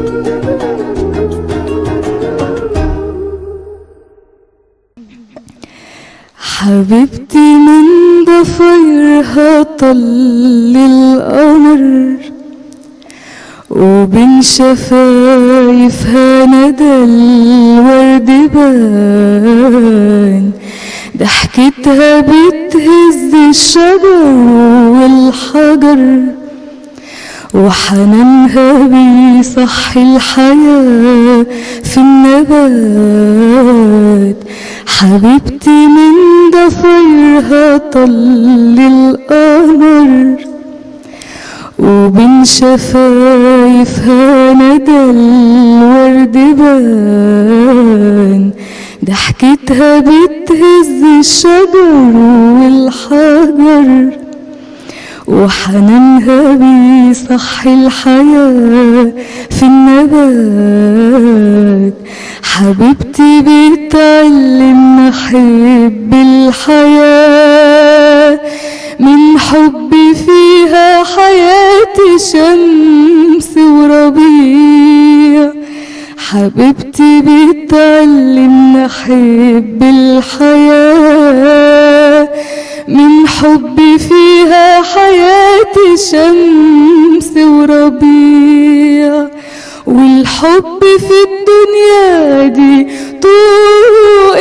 حبيبتي من ضفيرها طل القمر وبين شفايفها ندى الورد بان ضحكتها بتهز الشجر والحجر وحنانها بيصحي الحياة في النبات حبيبتي من ضفيرها طل القمر وبين شفايفها ندى الورد بان ضحكتها بتهز الشجر والحجر وحنانها بيصحي الحياة في النبات حبيبتي بتعلمنا نحب الحياة من حبي فيها حياتي شمس وربيع حبيبتي بتعلمنا نحب الحياة من حبي فيها حياتي شمس وربيع والحب في الدنيا دي طوق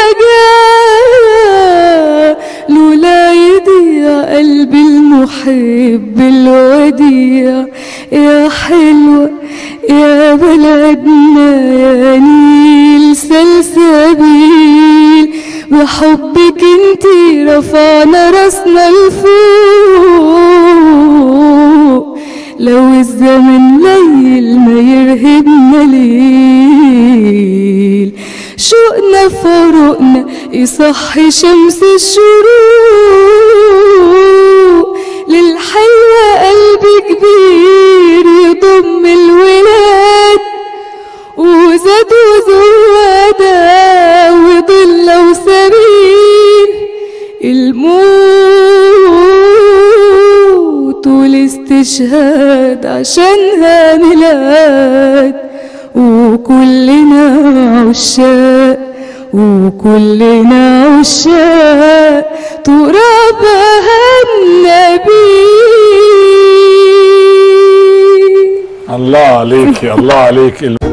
النجاة لولا يضيع قلبي المحب الوديع يا حلوة يا بلدنا يا نيل سلسبيل بحبك انتي رفعنا راسنا لفوق لو الزمن ليل ما يرهبنا ليل شوقنا فاروقنا يصحي شمس الشروق للحلوة قلب كبير يضم الولاد وزاد وزوادة وضلة وسبيل الموت والاستشهاد عشانها ميلاد وكلنا عشاق وكلنا عشاق ترابها النبي الله عليك الله عليك